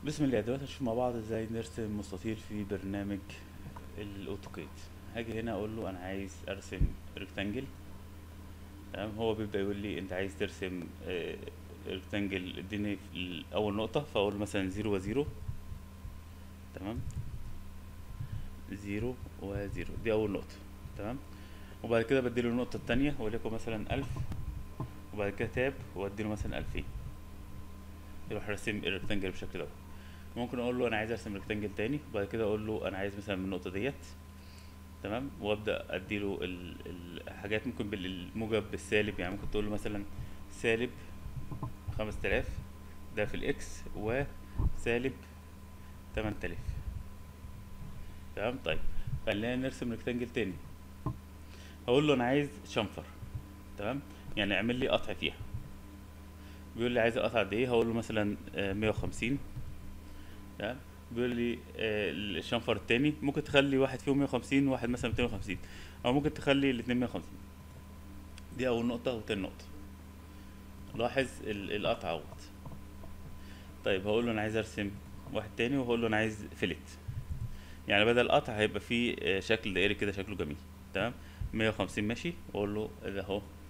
بسم الله دلوقتي هنشوف مع بعض ازاي نرسم مستطيل في برنامج الاوتوكاد هاجي هنا اقول له انا عايز ارسم ريكتانجل تمام هو بيبدأ يقول لي انت عايز ترسم ريكتانجل اديني في اول نقطة فاقول له مثلا زيرو وزيرو تمام زيرو وزيرو دي اول نقطة تمام وبعد كده بديله النقطة التانية وليكن مثلا الف وبعد كده تاب واديله مثلا الفين يروح راسم الريكتانجل بالشكل ده ممكن اقول له انا عايز ارسم ريكتانجل تاني وبعد كده اقول له انا عايز مثلا من النقطه ديت تمام وابدا اديله ال- الحاجات ممكن بالموجب بالسالب يعني ممكن تقول له مثلا سالب خمس تلاف ده في الاكس وسالب تمن تلاف تمام طيب خلينا نرسم ريكتانجل تاني هقول له انا عايز شنفر تمام يعني اعمل لي قطع فيها بيقول لي عايز اقطع قد ايه هقول له مثلا مية وخمسين تمام بيقول لي آه، الشنفر التاني ممكن تخلي واحد فيهم 150 وواحد مثلا 250 او ممكن تخلي الاتنين 150 دي اول نقطة وتاني نقطة لاحظ ال- القطع اهوت طيب هقول له انا عايز ارسم واحد تاني وهقول له انا عايز فيلت يعني بدل القطع هيبقى فيه آه، شكل دائري كده شكله جميل تمام 150 ماشي واقول له ده اهو